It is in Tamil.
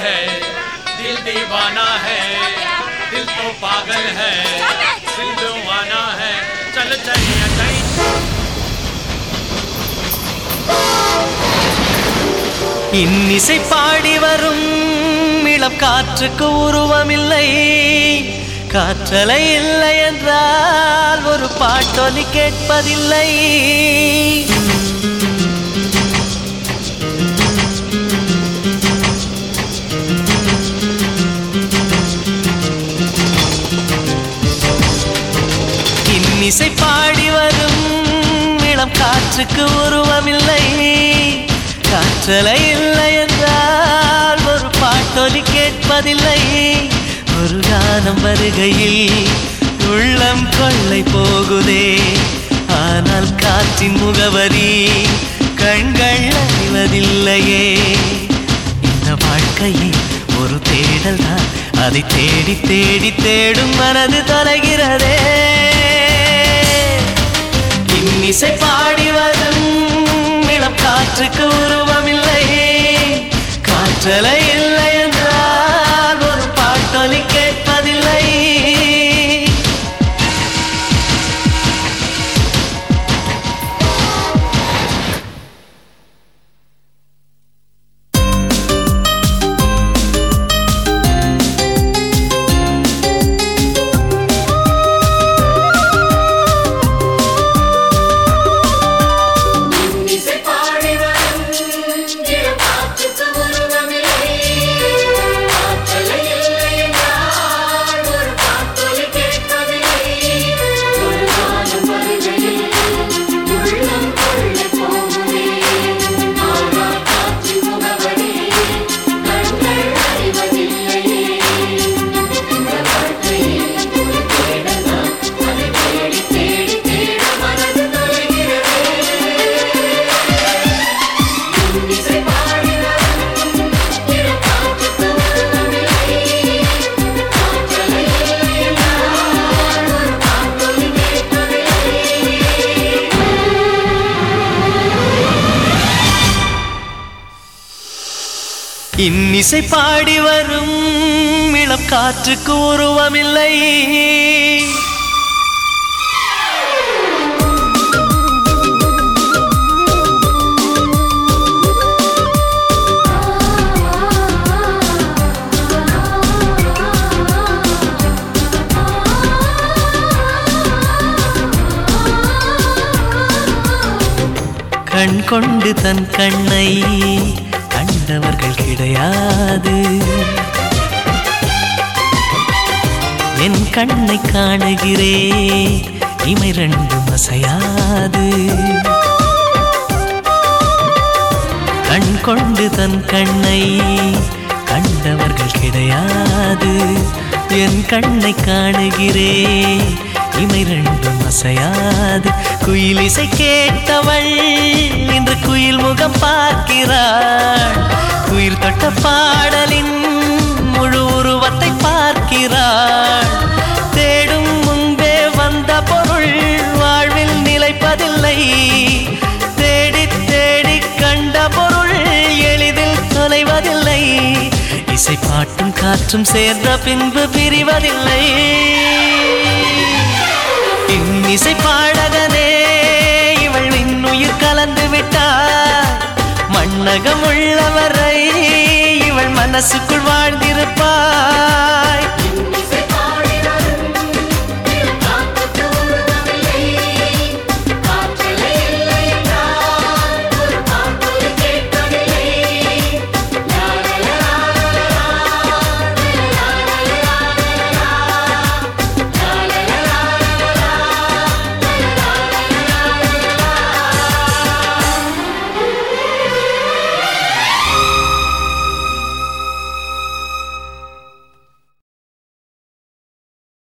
है दिल दीवाना है दिल तो पागल है दिल दीवाना है चल चलिए चल இன்னிசை பாடி வரும் இளம் காற்றுக்கு உருவமில்லை காற்றலை இல்லை என்றால் ஒரு பாட்டொலி கேட்பதில்லை இன்னிசை பாடி வரும் இளம் காற்றுக்கு உருவமில்லை காற்றலை இல்லை என்றால் ஒரு பாட்டொலி கேட்பதில்லை ஒரு கானம் வருகையில் உள்ளம் கொள்ளை போகுதே ஆனால் காற்றின் முகவரி கண்கள் அறிவதில்லையே இந்த வாழ்க்கையே ஒரு தேடல் தான் அதை தேடி தேடி தேடும் மனது தொலைகிறதே இன்னிசை பாடி வரும் இளம் காற்றுக்கு உருவமில்லை காற்றலை இல்லை என்றால் ஒரு பாட்டொலி கேட்பதில்லை இசை பாடி வரும் இளம் காற்றுக்கு உருவமில்லை. காற்றலை இல்லை என்றால் ஒரு பாட்டொலி கேட்பதில்லை. ஒரு காலம் வருகையில் உள்ளம் கொள்ளை போகுதே. ஆனால் காற்றின் முகவரி கண்கள் அறிவதில்லையே. இந்த வாழ்க்கையே ஒரு தேடல் தான். அதை தேடி தேடி தேட மனது தொலைகிறதே இசை பாடி வரும் இளம் காற்றுக்கு உருவமில்லை. காற்றலை இல்லை என்றால் ஒரு பாட்டொலி கேட்பதில்லை. இன்னிசை பாடி வரும் இளம் காற்றுக்கு உருவமில்லை கண் கொண்டு தன் கண்ணை கண்டவர்கள் கிடையாது என் கண்ணை காணுகிறே இமை ரெண்டும் அசையாது கண் கொண்டு தன் கண்ணை கண்டவர்கள் கிடையாது என் கண்ணை காணுகிறே இமை ரெண்டும் அசையாது குயில் இசை கேட்டவள் இன்று குயில் முகம் பார்க்கிறாள் குயில் தொட்ட பாடலின் முழு உருவத்தை பார்க்கிறாள் தேடும் முன்பே வந்த பொருள் வாழ்வில் நிலைப்பதில்லை தேடி தேடி கண்ட பொருள் எளிதில் தொலைவதில்லை இசை பாட்டும் காற்றும் சேர்ந்த பின்பு பிரிவதில்லை இன்னிசை பாடகனே இவள் இன்னுயிர் கலந்து விட்டார் மண்ணகம் உள்ளவரை இவள் மனசுக்குள் வாழ்ந்திருப்பார்